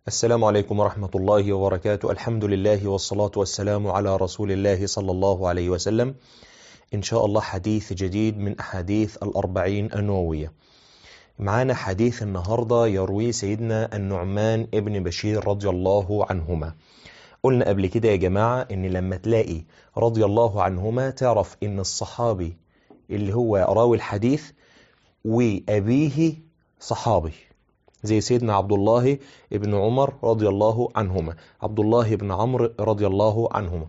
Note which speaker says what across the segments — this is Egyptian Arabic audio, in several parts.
Speaker 1: السلام عليكم ورحمة الله وبركاته الحمد لله والصلاة والسلام على رسول الله صلى الله عليه وسلم إن شاء الله حديث جديد من أحاديث الأربعين النووية معانا حديث النهاردة يروي سيدنا النعمان ابن بشير رضي الله عنهما قلنا قبل كده يا جماعة إن لما تلاقي رضي الله عنهما تعرف إن الصحابي اللي هو راوي الحديث وأبيه صحابي زي سيدنا عبد الله بن عمر رضي الله عنهما عبد الله بن عمرو رضي الله عنهما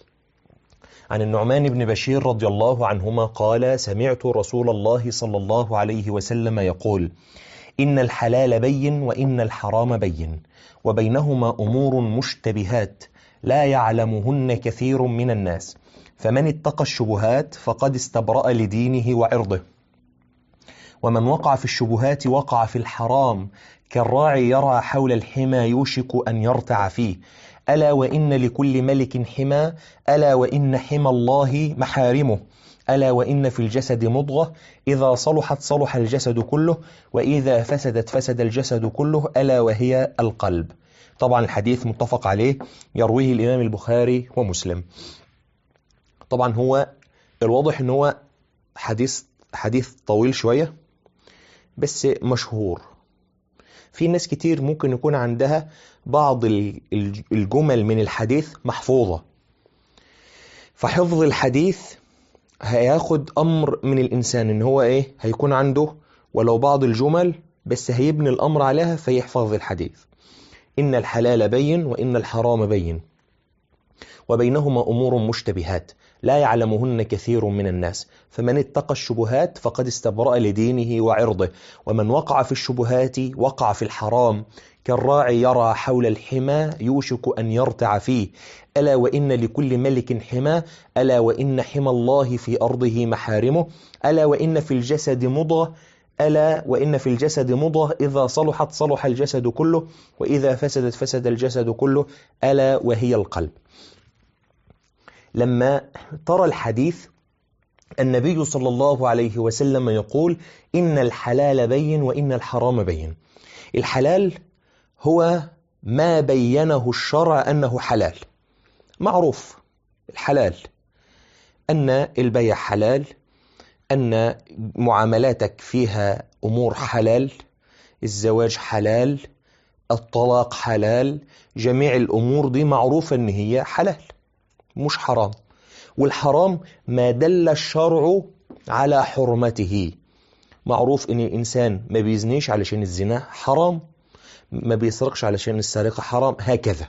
Speaker 1: عن النعمان بن بشير رضي الله عنهما قال سمعت رسول الله صلى الله عليه وسلم يقول إن الحلال بين وإن الحرام بين وبينهما أمور مشتبهات لا يعلمهن كثير من الناس فمن اتقى الشبهات فقد استبرأ لدينه وعرضه ومن وقع في الشبهات وقع في الحرام كالراعي يرى حول الحمى يوشك أن يرتع فيه ألا وإن لكل ملك حمى ألا وإن حمى الله محارمه ألا وإن في الجسد مضغة إذا صلحت صلح الجسد كله وإذا فسدت فسد الجسد كله ألا وهي القلب طبعا الحديث متفق عليه يرويه الإمام البخاري ومسلم طبعا هو الواضح ان هو حديث حديث طويل شوية بس مشهور في ناس كتير ممكن يكون عندها بعض الجمل من الحديث محفوظة فحفظ الحديث هياخد أمر من الإنسان إن هو إيه هيكون عنده ولو بعض الجمل بس هيبني الأمر عليها فيحفظ الحديث إن الحلال بين وإن الحرام بين وبينهما أمور مشتبهات لا يعلمهن كثير من الناس فمن اتقى الشبهات فقد استبرأ لدينه وعرضه ومن وقع في الشبهات وقع في الحرام كالراعي يرى حول الحمى يوشك أن يرتع فيه ألا وإن لكل ملك حمى ألا وإن حمى الله في أرضه محارمه ألا وإن في الجسد مضغة ألا وإن في الجسد مضغة إذا صلحت صلح الجسد كله وإذا فسدت فسد الجسد كله ألا وهي القلب لما ترى الحديث النبي صلى الله عليه وسلم يقول إن الحلال بين وإن الحرام بين الحلال هو ما بينه الشرع أنه حلال معروف الحلال أن البيع حلال أن معاملاتك فيها أمور حلال الزواج حلال الطلاق حلال جميع الأمور دي معروفة أن هي حلال مش حرام والحرام ما دل الشرع على حرمته معروف ان الانسان ما بيزنيش علشان الزنا حرام ما بيسرقش علشان السرقة حرام هكذا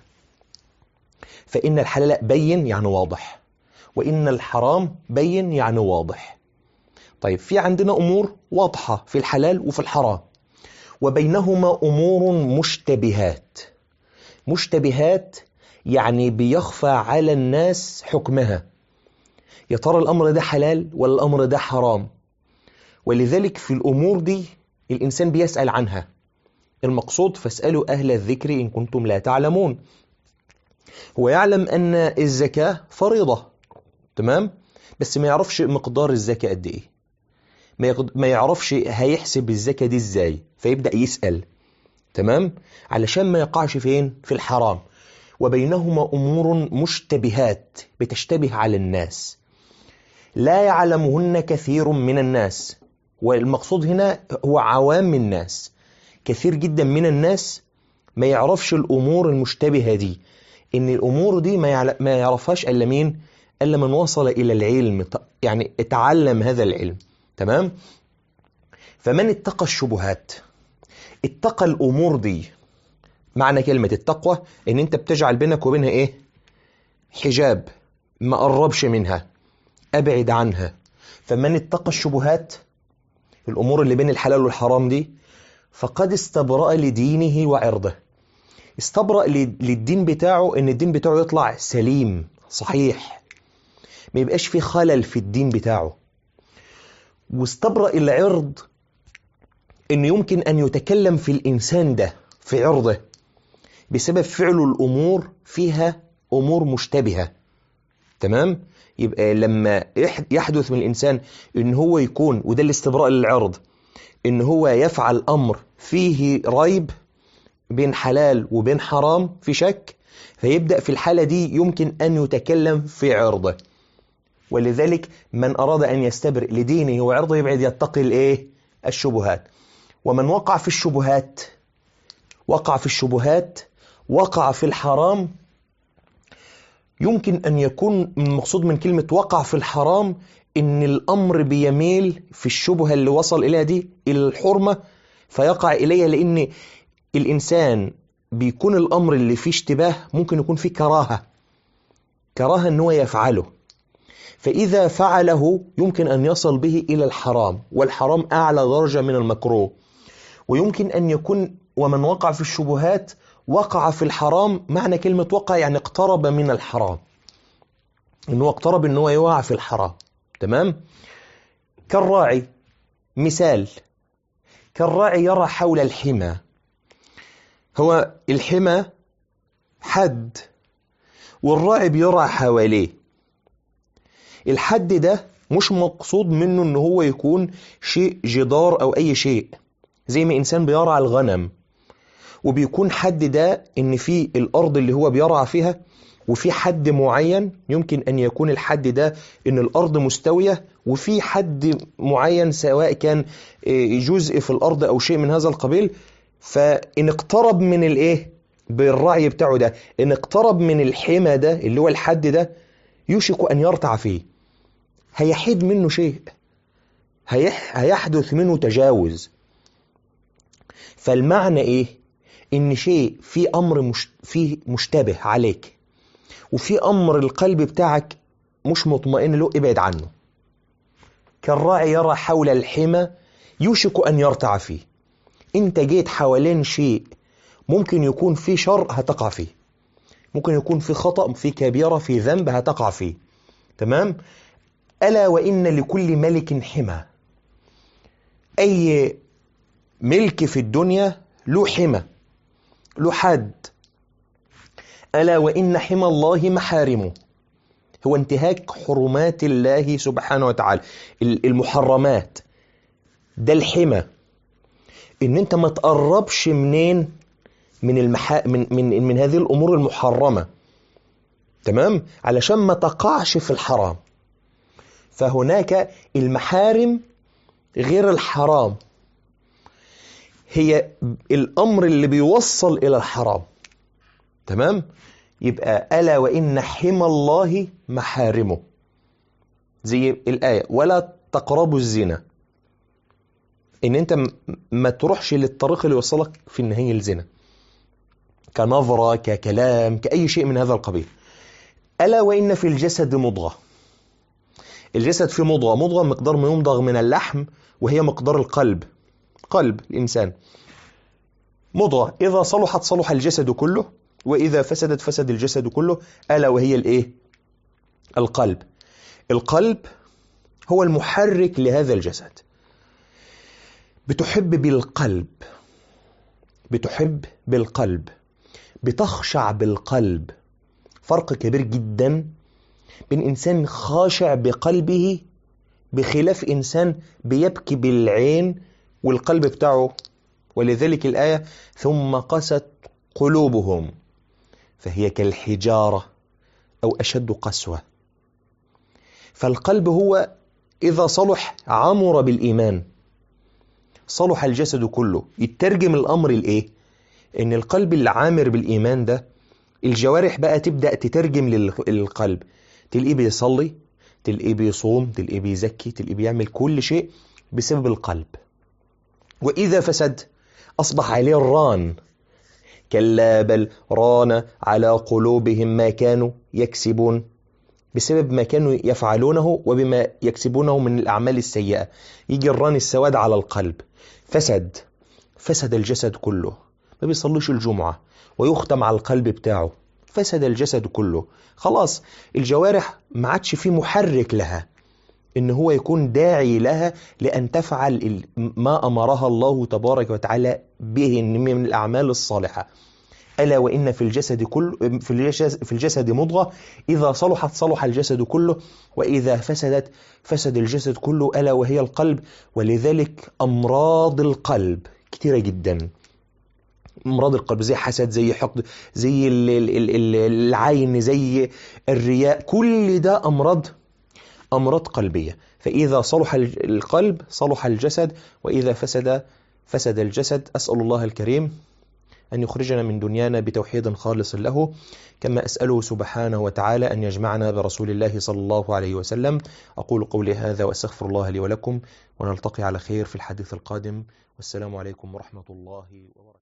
Speaker 1: فإن الحلال بين يعني واضح وإن الحرام بين يعني واضح طيب في عندنا أمور واضحة في الحلال وفي الحرام وبينهما أمور مشتبهات مشتبهات يعني بيخفى على الناس حكمها يا ترى الأمر ده حلال ولا الأمر ده حرام ولذلك في الأمور دي الإنسان بيسأل عنها المقصود فاسألوا أهل الذكر إن كنتم لا تعلمون هو يعلم أن الزكاة فريضة تمام بس ما يعرفش مقدار الزكاة قد إيه ما يعرفش هيحسب الزكاة دي إزاي فيبدأ يسأل تمام علشان ما يقعش فين في الحرام وبينهما أمور مشتبهات بتشتبه على الناس لا يعلمهن كثير من الناس والمقصود هنا هو عوام الناس كثير جدا من الناس ما يعرفش الأمور المشتبهة دي إن الأمور دي ما ما يعرفهاش إلا مين إلا من وصل إلى العلم يعني اتعلم هذا العلم تمام فمن اتقى الشبهات اتقى الأمور دي معنى كلمة التقوى ان انت بتجعل بينك وبينها ايه حجاب ما قربش منها ابعد عنها فمن اتقى الشبهات الامور اللي بين الحلال والحرام دي فقد استبرأ لدينه وعرضه استبرأ للدين بتاعه ان الدين بتاعه يطلع سليم صحيح ما يبقاش فيه خلل في الدين بتاعه واستبرأ العرض ان يمكن ان يتكلم في الانسان ده في عرضه بسبب فعله الأمور فيها أمور مشتبهة تمام يبقى لما يحدث من الإنسان إن هو يكون وده الاستبراء للعرض إن هو يفعل أمر فيه ريب بين حلال وبين حرام في شك فيبدأ في الحالة دي يمكن أن يتكلم في عرضه ولذلك من أراد أن يستبرئ لدينه وعرضه يبعد يتقي الإيه؟ الشبهات ومن وقع في الشبهات وقع في الشبهات وقع في الحرام يمكن أن يكون المقصود من كلمة وقع في الحرام إن الأمر بيميل في الشبهة اللي وصل إليها دي إلى الحرمة فيقع إليها لأن الإنسان بيكون الأمر اللي فيه اشتباه ممكن يكون فيه كراهة كراهة أنه يفعله فإذا فعله يمكن أن يصل به إلى الحرام والحرام أعلى درجة من المكروه ويمكن أن يكون ومن وقع في الشبهات وقع في الحرام معنى كلمة وقع يعني اقترب من الحرام أنه اقترب أنه يوقع في الحرام تمام كالراعي مثال كالراعي يرى حول الحمى هو الحمى حد والراعي بيرى حواليه الحد ده مش مقصود منه ان هو يكون شيء جدار او اي شيء زي ما انسان بيرعى الغنم وبيكون حد ده ان في الارض اللي هو بيرعى فيها وفي حد معين يمكن ان يكون الحد ده ان الارض مستويه وفي حد معين سواء كان جزء في الارض او شيء من هذا القبيل فان اقترب من الايه بالرعي بتاعه ده ان اقترب من الحمى ده اللي هو الحد ده يوشك ان يرتع فيه هيحيد منه شيء هيح هيحدث منه تجاوز فالمعنى ايه ان شيء في امر مش فيه مشتبه عليك وفي امر القلب بتاعك مش مطمئن له ابعد عنه كالراعي يرى حول الحمى يوشك ان يرتع فيه انت جيت حوالين شيء ممكن يكون في شر هتقع فيه ممكن يكون في خطأ في كبيرة في ذنب هتقع فيه تمام ألا وإن لكل ملك حمى أي ملك في الدنيا له حمى له حد ألا وإن حمى الله محارمه هو انتهاك حرمات الله سبحانه وتعالى المحرمات ده الحمى ان انت ما تقربش منين من المحا... من من من هذه الامور المحرمه تمام علشان ما تقعش في الحرام فهناك المحارم غير الحرام هي الامر اللي بيوصل الى الحرام تمام يبقى الا وان حمى الله محارمه زي الايه ولا تقربوا الزنا ان انت ما تروحش للطريق اللي يوصلك في النهايه الزنا كنظره ككلام كاي شيء من هذا القبيل الا وان في الجسد مضغه الجسد فيه مضغه مضغه مقدار ما يمضغ من اللحم وهي مقدار القلب قلب الانسان مضغه اذا صلحت صلح الجسد كله واذا فسدت فسد الجسد كله الا وهي الايه القلب القلب هو المحرك لهذا الجسد بتحب بالقلب بتحب بالقلب بتخشع بالقلب فرق كبير جدا بين انسان خاشع بقلبه بخلاف انسان بيبكي بالعين والقلب بتاعه ولذلك الايه ثم قست قلوبهم فهي كالحجاره او اشد قسوه فالقلب هو اذا صلح عمر بالايمان صلح الجسد كله يترجم الامر الايه ان القلب العامر بالايمان ده الجوارح بقى تبدا تترجم للقلب تلاقيه بيصلي تلاقيه بيصوم تلاقيه بيزكي تلاقيه بيعمل كل شيء بسبب القلب واذا فسد اصبح عليه الران كلا بل ران على قلوبهم ما كانوا يكسبون بسبب ما كانوا يفعلونه وبما يكسبونه من الأعمال السيئة يجي الران السواد على القلب فسد فسد الجسد كله ما بيصليش الجمعة ويختم على القلب بتاعه فسد الجسد كله خلاص الجوارح ما عادش فيه محرك لها ان هو يكون داعي لها لان تفعل ما امرها الله تبارك وتعالى به من الاعمال الصالحه الا وان في الجسد كل في الجسد, في الجسد مضغه اذا صلحت صلح الجسد كله واذا فسدت فسد الجسد كله الا وهي القلب ولذلك امراض القلب كثيره جدا امراض القلب زي حسد زي حقد زي ال- ال- ال- ال- العين زي الرياء كل ده امراض امراض قلبيه فاذا صلح ال- القلب صلح الجسد واذا فسد فسد الجسد اسال الله الكريم أن يخرجنا من دنيانا بتوحيد خالص له كما أسأله سبحانه وتعالى أن يجمعنا برسول الله صلى الله عليه وسلم أقول قولي هذا وأستغفر الله لي ولكم ونلتقي على خير في الحديث القادم والسلام عليكم ورحمة الله وبركاته